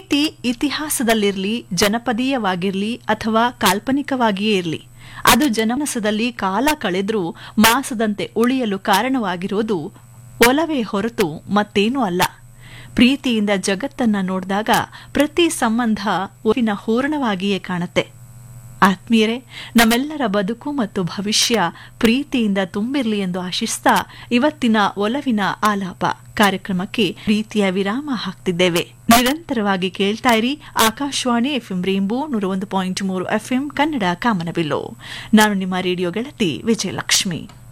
ಪ್ರೀತಿ ಇತಿಹಾಸದಲ್ಲಿರಲಿ ಜನಪದೀಯವಾಗಿರಲಿ ಅಥವಾ ಕಾಲ್ಪನಿಕವಾಗಿಯೇ ಇರಲಿ ಅದು ಜನಮನಸ್ಸದಲ್ಲಿ ಕಾಲ ಕಳೆದ್ರೂ ಮಾಸದಂತೆ ಉಳಿಯಲು ಕಾರಣವಾಗಿರೋದು ಒಲವೇ ಹೊರತು ಮತ್ತೇನೂ ಅಲ್ಲ ಪ್ರೀತಿಯಿಂದ ಜಗತ್ತನ್ನ ನೋಡಿದಾಗ ಪ್ರತಿ ಸಂಬಂಧ ಒಲಿನ ಹೂರಣವಾಗಿಯೇ ಕಾಣುತ್ತೆ ಆತ್ಮೀಯರೇ ನಮ್ಮೆಲ್ಲರ ಬದುಕು ಮತ್ತು ಭವಿಷ್ಯ ಪ್ರೀತಿಯಿಂದ ತುಂಬಿರಲಿ ಎಂದು ಆಶಿಸ್ತಾ ಇವತ್ತಿನ ಒಲವಿನ ಆಲಾಪ ಕಾರ್ಯಕ್ರಮಕ್ಕೆ ಪ್ರೀತಿಯ ವಿರಾಮ ಹಾಕ್ತಿದ್ದೇವೆ ನಿರಂತರವಾಗಿ ಕೇಳ್ತಾ ಇರಿ ಆಕಾಶವಾಣಿ ಎಫ್ಎಂ ರೇಂಬೋ ನೂರ ಒಂದು ಪಾಯಿಂಟ್ ಮೂರು ಎಫ್ಎಂ ಕನ್ನಡ ಕಾಮನಬಿಲ್ಲು ನಾನು ನಿಮ್ಮ ರೇಡಿಯೋ ಗೆಳತಿ ವಿಜಯಲಕ್ಷ್ಮಿ